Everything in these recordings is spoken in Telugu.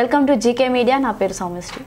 వెల్కమ్ టు జీకే మీడియా నా పేరు సౌమ్యశ్రీ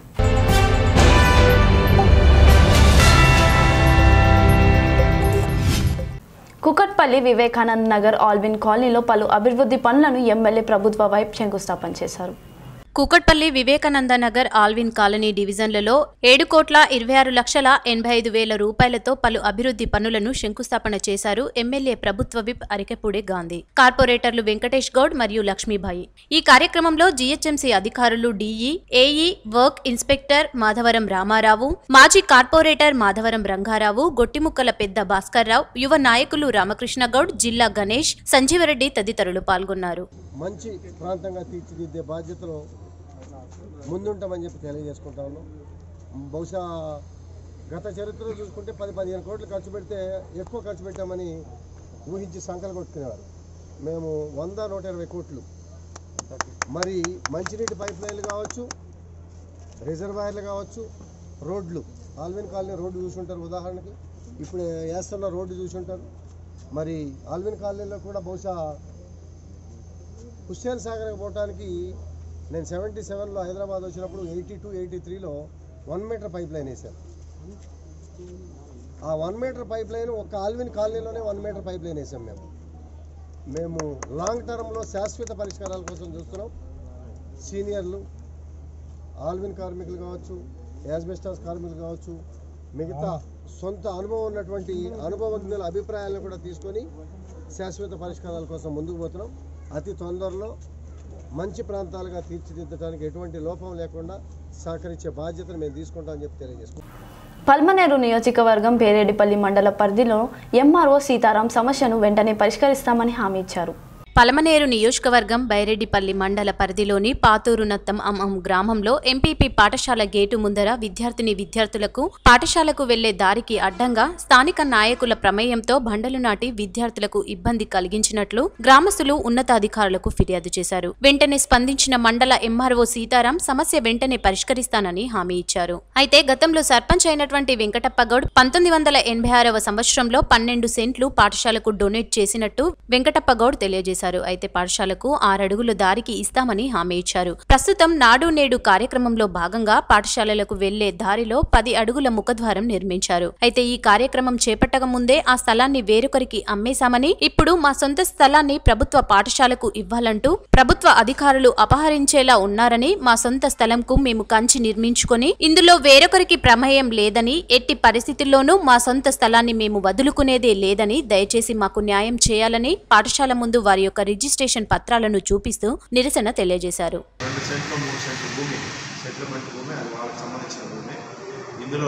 కుకట్పల్లి వివేకానంద్ నగర్ ఆల్విన్ కాలనీలో పలు అభివృద్ధి పనులను ఎమ్మెల్యే ప్రభుత్వ వైప్ శంకుస్థాపన చేశారు కూకట్పల్లి వివేకానంద నగర్ ఆల్విన్ కాలనీ డివిజన్లలో ఏడు కోట్ల ఇరవై ఆరు లక్షల ఎనభై ఐదు వేల రూపాయలతో పలు అభివృద్ధి పనులను శంకుస్థాపన చేశారు ఎమ్మెల్యే ప్రభుత్వ విప్ అరికెపూడి గాంధీ కార్పొరేటర్లు వెంకటేష్ గౌడ్ మరియు లక్ష్మీబాయి ఈ కార్యక్రమంలో జీహెచ్ఎంసీ అధికారులు DE AE work inspector Madhavaram Ramarao మాజీ కార్పొరేటర్ మాధవరం రంగారావు గొట్టిముక్కల పెద్ద భాస్కర్రావు యువ నాయకులు రామకృష్ణ గౌడ్ జిల్లా గణేష్ సంజీవరెడ్డి తదితరులు పాల్గొన్నారు మంచి ప్రాంతంగా తీర్చిదిద్దే బాధ్యతలో ముందుంటామని చెప్పి తెలియజేసుకుంటా ఉన్నాం బహుశా గత చరిత్రలో చూసుకుంటే పది పదిహేను కోట్లు ఖర్చు పెడితే ఎక్కువ ఖర్చు పెట్టామని ఊహించి సంకలు కొట్టుకునేవారు మేము వంద నూట ఇరవై కోట్లు మరి మంచినీటి పైప్ లైన్లు కావచ్చు రిజర్వాయర్లు కావచ్చు రోడ్లు ఆల్విన్ కాలనీ రోడ్డు చూసుంటారు ఉదాహరణకి ఇప్పుడు వేస్తున్న రోడ్డు చూసుంటారు మరి ఆల్విన్ కాలనీలో కూడా బహుశా హుస్సేన్ సాగర్కి పోవడానికి నేను సెవెంటీ సెవెన్లో హైదరాబాద్ వచ్చినప్పుడు ఎయిటీ టూ ఎయిటీ త్రీలో వన్ మీటర్ పైప్ లైన్ వేశాను ఆ వన్ మీటర్ పైప్ లైన్ ఒక ఆల్విన్ కాలనీలోనే వన్ మీటర్ పైప్ లైన్ వేసాం మేము మేము లాంగ్ టర్మ్లో శాశ్వత పరిష్కారాల కోసం చూస్తున్నాం సీనియర్లు ఆల్విన్ కార్మికులు కావచ్చు యాజ్బెస్టాస్ కార్మికులు కావచ్చు మిగతా సొంత అనుభవం ఉన్నటువంటి అనుభవజ్ఞుల అభిప్రాయాలను కూడా తీసుకొని శాశ్వత పరిష్కారాల కోసం ముందుకు పోతున్నాం అతి తొందరలో మంచి ప్రాంతాలుగా తీర్చిదిద్దడానికి ఎటువంటి లోపం లేకుండా సహకరించే బాధ్యతను మేము తీసుకుంటామని చెప్పి తెలియజేసుకుంటాం పల్మనేరు నియోజకవర్గం పేరేడిపల్లి మండల పరిధిలో ఎంఆర్ఓ సీతారాం సమస్యను వెంటనే పరిష్కరిస్తామని హామీ ఇచ్చారు పలమనేరు నియోజకవర్గం బైరెడ్డిపల్లి మండల పరిధిలోని పాతూరు నత్తం అమ్మం గ్రామంలో ఎంపీపీ పాఠశాల గేటు ముందర విద్యార్థిని విద్యార్థులకు పాఠశాలకు వెళ్లే దారికి అడ్డంగా స్థానిక నాయకుల ప్రమేయంతో బండలు నాటి విద్యార్థులకు ఇబ్బంది కలిగించినట్లు గ్రామస్తులు ఉన్నతాధికారులకు ఫిర్యాదు చేశారు వెంటనే స్పందించిన మండల ఎంఆర్ఓ సీతారాం సమస్య వెంటనే పరిష్కరిస్తానని హామీ ఇచ్చారు అయితే గతంలో సర్పంచ్ అయినటువంటి వెంకటప్పగౌడ్ పంతొమ్మిది వందల ఎనభై ఆరవ సంవత్సరంలో పన్నెండు సెంట్లు పాఠశాలకు డొనేట్ చేసినట్టు వెంకటప్పగౌడ్ తెలియజేశారు అయితే పాఠశాలకు ఆరడుగుల దారికి ఇస్తామని హామీ ఇచ్చారు ప్రస్తుతం నాడు నేడు కార్యక్రమంలో భాగంగా పాఠశాలలకు వెళ్లే దారిలో పది అడుగుల ముఖద్వారం నిర్మించారు అయితే ఈ కార్యక్రమం చేపట్టక ముందే ఆ స్థలాన్ని వేరొకరికి అమ్మేశామని ఇప్పుడు మా సొంత స్థలాన్ని ప్రభుత్వ పాఠశాలకు ఇవ్వాలంటూ ప్రభుత్వ అధికారులు అపహరించేలా ఉన్నారని మా సొంత స్థలంకు మేము కంచి నిర్మించుకొని ఇందులో వేరొకరికి ప్రమేయం లేదని ఎట్టి పరిస్థితుల్లోనూ మా సొంత స్థలాన్ని మేము వదులుకునేదే లేదని దయచేసి మాకు న్యాయం చేయాలని పాఠశాల ముందు వారి యొక్క రిజిస్ట్రేషన్ పత్రాలను చూపిస్తూ నిరసన తెలియజేశారు రెండు సెంట్లు మూడు సెంట్లు భూమి సెటిల్మెంట్ భూమి అది వాళ్ళకి సంబంధించిన భూమి ఇందులో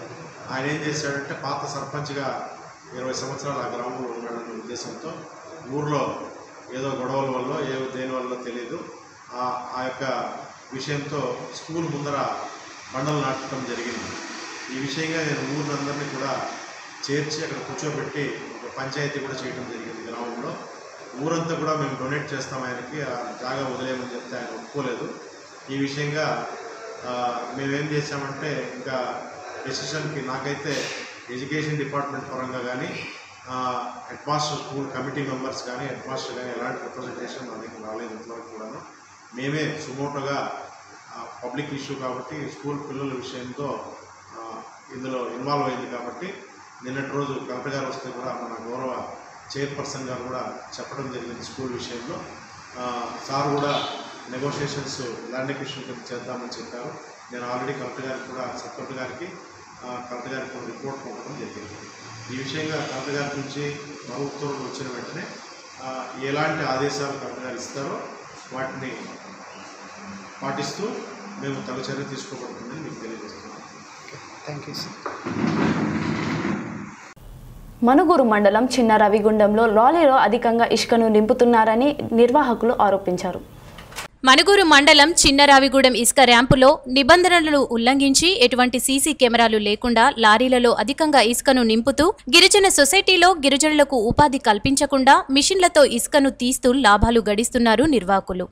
ఆయన ఏం చేశాడంటే పాత సర్పంచ్గా ఇరవై సంవత్సరాలు ఆ గ్రామంలో ఉన్నాడన్న ఉద్దేశంతో ఊర్లో ఏదో గొడవల వల్ల ఏ దేని వల్ల తెలియదు ఆ ఆ యొక్క విషయంతో స్కూల్ ముందర బండలు నాటడం జరిగింది ఈ విషయంగా నేను ఊరినందరినీ కూడా చేర్చి అక్కడ కూర్చోబెట్టి ఒక పంచాయతీ కూడా చేయడం జరిగింది గ్రామంలో ఊరంతా కూడా మేము డొనేట్ చేస్తాం ఆయనకి ఆ జాగా వదిలేయమని చెప్తే ఆయన ఒప్పుకోలేదు ఈ విషయంగా ఆ, మేమేం చేసామంటే ఇంకా డెసిషన్కి నాకైతే ఎడ్యుకేషన్ డిపార్ట్మెంట్ పరంగా కానీ headmaster school committee members కానీ హెడ్ మాస్టర్ కానీ ఎలాంటి రిప్రజెంటేషన్ మా దగ్గర రాలేదు ఇంతవరకు కూడాను మేమే సుమోటోగా పబ్లిక్ ఇష్యూ కాబట్టి స్కూల్ పిల్లల విషయంతో ఆ, ఇందులో ఇన్వాల్వ్ అయింది కాబట్టి నిన్నటి రోజు కలెక్టర్ గారు వస్తే కూడా మన గౌరవ చైర్పర్సన్ గారు కూడా చెప్పడం జరిగింది స్కూల్ విషయంలో ఆ, సార్ కూడా నెగోషియేషన్స్ ల్యాండ్ ఎక్విషన్ కింద చేద్దామని చెప్పారు నేను ఆల్రెడీ కలెక్టర్ గారికి కూడా సబ్ కలెక్టర్ గారికి ఆ, కలెక్టర్ గారికి కూడా రిపోర్ట్ పంపడం జరిగింది ఈ విషయంగా కలెక్టర్ గారి నుంచి ప్రభుత్వం వచ్చిన వెంటనే ఆ, ఎలాంటి ఆదేశాలు కలెక్టర్ గారు ఇస్తారో వాటిని పాటిస్తూ మేము తగు చర్య తీసుకోబడుతుందని మీకు తెలియజేస్తున్నాం మనుగూరు మండలం చిన్న రవిగుండంలో లారీలో అధికంగా ఇసుకను నింపుతున్నారని నిర్వాహకులు ఆరోపించారు మనుగూరు మండలం చిన్నరావిగూడెం ఇసుక ర్యాంపులో నిబంధనలను ఉల్లంఘించి ఎటువంటి సీసీ కెమెరాలు లేకుండా లారీలలో అధికంగా ఇసుకను నింపుతూ గిరిజన సొసైటీలో గిరిజనులకు ఉపాధి కల్పించకుండా మిషన్లతో ఇసుకను తీస్తూ లాభాలు గడిస్తున్నారు నిర్వాహకులు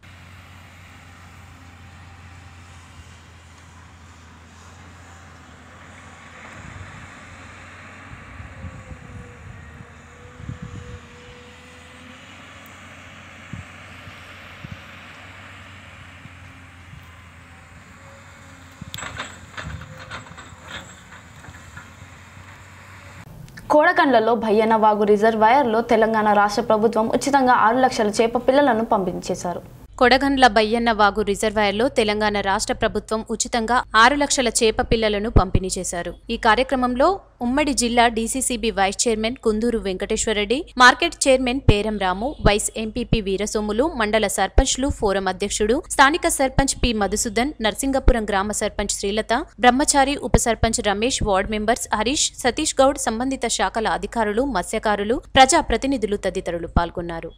కోడకండ్లలో భయ్యన్న వాగు రిజర్వాయర్లో తెలంగాణ రాష్ట్ర ప్రభుత్వం ఉచితంగా ఆరు లక్షల చేప పిల్లలను పంపించేశారు కొడగండ్ల బయ్యన్న వాగు రిజర్వాయర్లో తెలంగాణ రాష్ట్ర ప్రభుత్వం ఉచితంగా ఆరు లక్షల చేప పిల్లలను పంపిణీ చేశారు ఈ కార్యక్రమంలో ఉమ్మడి జిల్లా DCCB vice chairman Kunduru Venkateswarareddy market chairman Peram Ramu vice MPP Veerasomulu మండల సర్పంచ్లు ఫోరం అధ్యక్షుడు స్థానిక సర్పంచ్ పి మధుసూదన్ నర్సింగపురం గ్రామ సర్పంచ్ శ్రీలత బ్రహ్మచారి ఉప సర్పంచ్ రమేష్ వార్డ్ మెంబర్స్ హరీష్ సతీష్ గౌడ్ సంబంధిత శాఖల అధికారులు మత్స్యకారులు ప్రజా ప్రతినిధులు తదితరులు పాల్గొన్నారు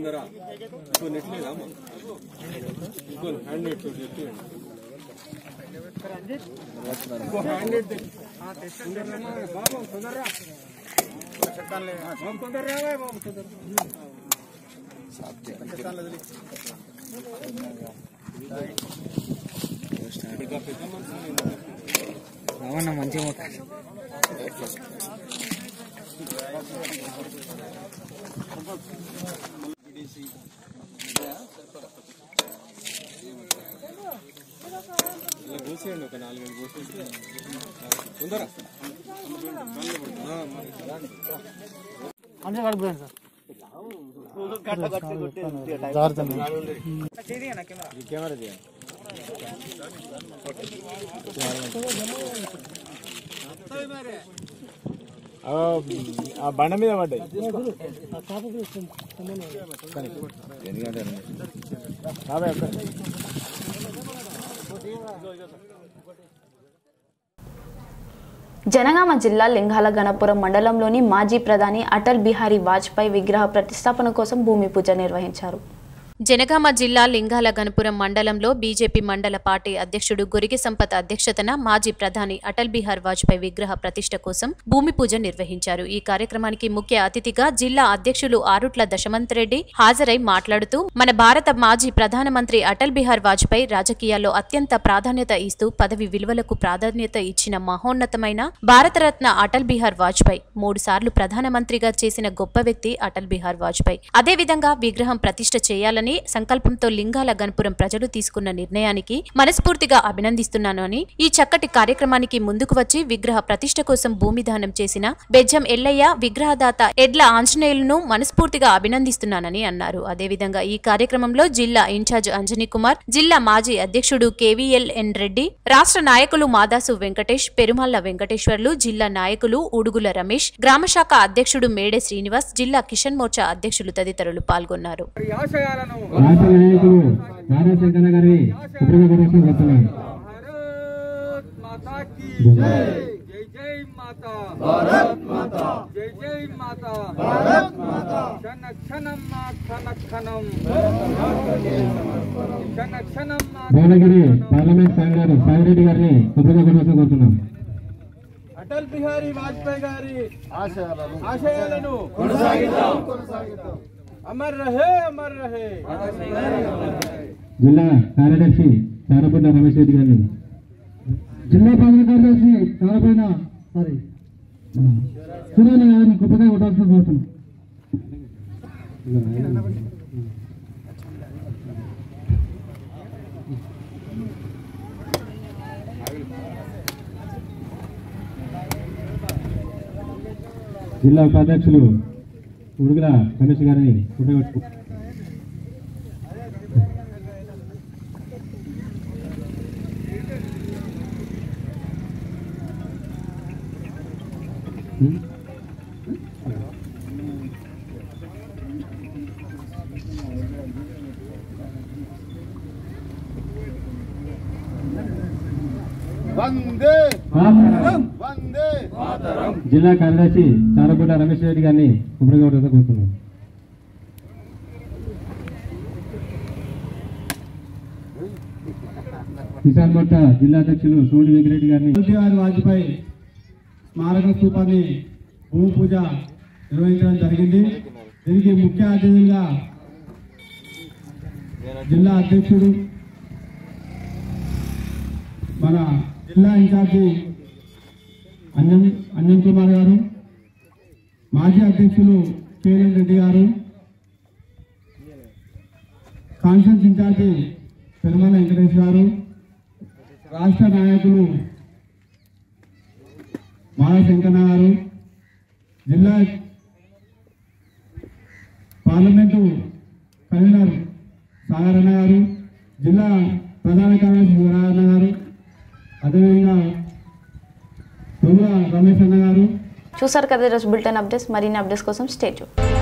రావన్న మంచిగా మొక్క ఆ బండ మీద పడ్డాయి బాబాయ్ అక్కడ జనగామ జిల్లా లింగాల గణపురం మండలంలోని మాజీ ప్రధాని అటల్ బిహారీ వాజ్పేయి విగ్రహ ప్రతిష్టాపన కోసం భూమి పూజ నిర్వహించారు జనగామ జిల్లా లింగాల గణపురం మండలంలో బీజేపీ మండల పార్టీ అధ్యక్షుడు గొరిగి సంపత్ అధ్యక్షతన మాజీ ప్రధాని అటల్ బిహార్ వాజ్పేయి విగ్రహ ప్రతిష్ట కోసం భూమి పూజ నిర్వహించారు ఈ కార్యక్రమానికి ముఖ్య అతిథిగా జిల్లా అధ్యక్షులు ఆరుట్ల దశమంత్ రెడ్డి హాజరై మాట్లాడుతూ మన భారత మాజీ ప్రధానమంత్రి అటల్ బిహార్ వాజ్పేయి రాజకీయాల్లో అత్యంత ప్రాధాన్యత ఇస్తూ పదవి విలువలకు ప్రాధాన్యత ఇచ్చిన మహోన్నతమైన భారతరత్న అటల్ బిహార్ వాజ్పేయి మూడు సార్లు ప్రధానమంత్రిగా చేసిన గొప్ప వ్యక్తి అటల్ బిహార్ వాజ్పేయి అదేవిధంగా విగ్రహం ప్రతిష్ట చేయాలని సంకల్పంతో లింగాల గణపురం ప్రజలు తీసుకున్న నిర్ణయానికి మనస్ఫూర్తిగా అభినందిస్తున్నాను అని ఈ చక్కటి కార్యక్రమానికి ముందుకు వచ్చి విగ్రహ ప్రతిష్ట కోసం భూమి దానం చేసిన బెజ్జం ఎల్లయ్య విగ్రహదాత ఎడ్ల ఆంజనేయులను మనస్ఫూర్తిగా అభినందిస్తున్నానని అన్నారు అదేవిధంగా ఈ కార్యక్రమంలో జిల్లా ఇన్ఛార్జ్ అంజనీ కుమార్ జిల్లా మాజీ అధ్యక్షుడు కేవీఎల్ ఎన్ రెడ్డి రాష్ట్ర నాయకులు మాదాసు వెంకటేష్ పెరుమల్ల వెంకటేశ్వర్లు జిల్లా నాయకులు ఉడుగుల రమేష్ గ్రామశాఖ అధ్యక్షుడు మేడే శ్రీనివాస్ జిల్లా కిషన్ మోర్చా అధ్యక్షులు తదితరులు పాల్గొన్నారు ఆశయాలను రాష్ట్ర నాయకులు నారా శంకర గారి ఉపయోగపడాల్సిన కోరుతున్నాను భారత్ మాతా की जय जय जय माता भारत माता जय जय माता भारत माता क्षण क्षणम मा क्षण क्षणम क्षण क्षणम मा భువనగిరి పార్లమెంట్ సాయి గారు సాయిరెడ్డి గారిని ఉపయోగపడాల్సిన కోరుతున్నాం అటల్ బిహారీ వాజ్పేయి గారి ఆశయాలను ఆశయాలను కొనసాగిద్దాం అమర్ రహే అమర్ రహే జిల్లా కార్యదర్శి చారపడ్డ రమేష్ రెడ్డి గారిని జిల్లా ప్రధాన కార్యదర్శి చారపడిన సారీ సురేణ గారిని గొప్పగా కొట్టాల్సిన కోరుతున్నాం జిల్లా ఉపాధ్యక్షులు ఉడుగుల రమేష్ గారిని ఉపయోగించుకో వందే మాతరం. వందే జిల్లా కార్యదర్శి చారపూట రమేష్ రెడ్డి గారిని ఉపయోగపడాల్సిన కోరుతున్నాం కిసాన్ మోర్చా జిల్లా అధ్యక్షులు సూడి వెంకరెడ్డి గారిని ఎన్టీఆర్ వాజ్పేయి స్మారక స్థూపాన్ని భూమి పూజ నిర్వహించడం జరిగింది దీనికి ముఖ్య అతిథులుగా జిల్లా అధ్యక్షుడు మన జిల్లా ఇన్ఛార్జి అంజన్ అంజన్ కుమార్ గారు మాజీ అధ్యక్షులు కేఎన్ రెడ్డి గారు కాన్ఫరెన్స్ ఇన్ఛార్జి పెరుమల వెంకటేష్ గారు రాష్ట్ర నాయకులు మాల శంకన్న గారు జిల్లా పార్లమెంటు కన్వీనర్ సాగరన్న గారు జిల్లా ప్రధాన కార్యదర్శి శివరాజన్న గారు అదేవిధంగా తొలుల రమేష్ అన్న గారు చూసారు కదా ఈరోజు బులెటిన్ అప్డేట్స్ మరిన్ని అప్డేట్స్ కోసం స్టేట్